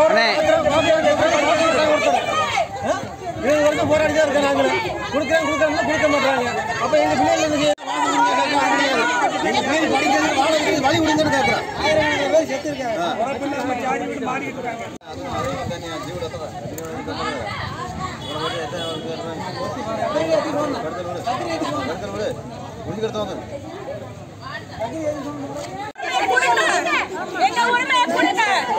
இருபது வருஷம் போராடி தான் இருக்கோம் நாங்களே கொடுக்குறேன் கொடுக்குறேன் கொடுக்க மாட்டாங்க அப்ப எங்க பிள்ளைங்களுக்கு எங்க பிள்ளைங்க படிக்கிறது வாழ வைக்கிறது வழி விடுங்கன்னு கேட்கறேன் ஆயிரம் பேர் செத்து இருக்காங்க எங்க உரிமையை கொடுங்க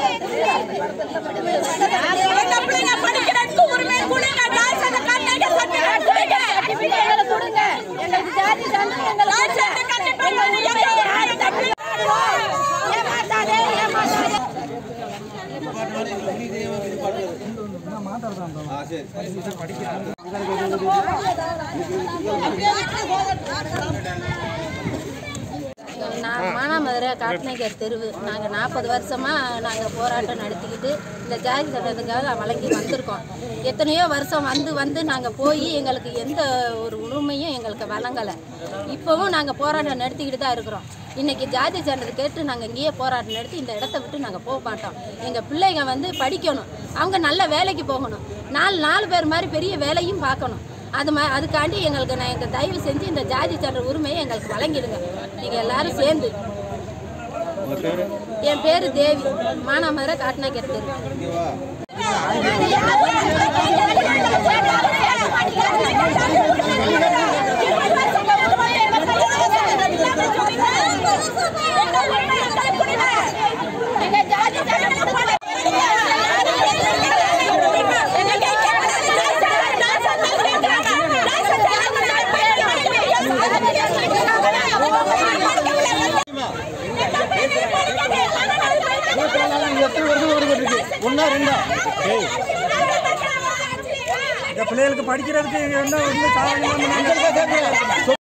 எங்க பிள்ளைங்க படிக்கிறதுக்கு உரிமையை கொடுங்க தாய் சண்டை கட்டிக்க சர்டிபிகேட் கொடுங்க எங்களுக்கு ஜாதி சண்டை எங்களுக்கு கண்டிப்பா எங்க ஏமாத்தாதே ஏமாத்தாதே நான் மானாமதுரை காட்டினகர் தெருவு நாங்கள் நாற்பது வருஷமாக நாங்கள் போராட்டம் நடத்திக்கிட்டு இந்த ஜாதி சட்டத்துக்காக வழங்கி வந்திருக்கோம் எத்தனையோ வருஷம் வந்து வந்து நாங்கள் போய் எங்களுக்கு எந்த ஒரு உரிமையும் எங்களுக்கு வழங்கலை இப்போவும் நாங்கள் போராட்டம் நடத்திக்கிட்டு தான் இருக்கிறோம் இன்றைக்கி ஜாதி சட்டத்தை கேட்டு நாங்கள் இங்கேயே போராட்டம் நடத்தி இந்த இடத்த விட்டு நாங்கள் போக மாட்டோம் எங்கள் பிள்ளைங்க வந்து படிக்கணும் அவங்க நல்ல வேலைக்கு போகணும் நாலு நாலு பேர் மாதிரி பெரிய வேலையும் பார்க்கணும் அது மா அதுக்காண்டி எங்களுக்கு நான் எங்கள் தயவு செஞ்சு இந்த ஜாதி சான்ற உரிமையை எங்களுக்கு வழங்கிடுங்க நீங்கள் எல்லாரும் சேர்ந்து என் பேர் தேவி மானாமதுரை காட்டினாக்கர் தெரு எத்தனை வருஷம் ஓடிக்கிட்டு இருக்கு ஒன்னா ரெண்டா இந்த பிள்ளைகளுக்கு படிக்கிறதுக்கு என்ன ஒன்றும் சாதனை இல்லாம நாங்க சொத்து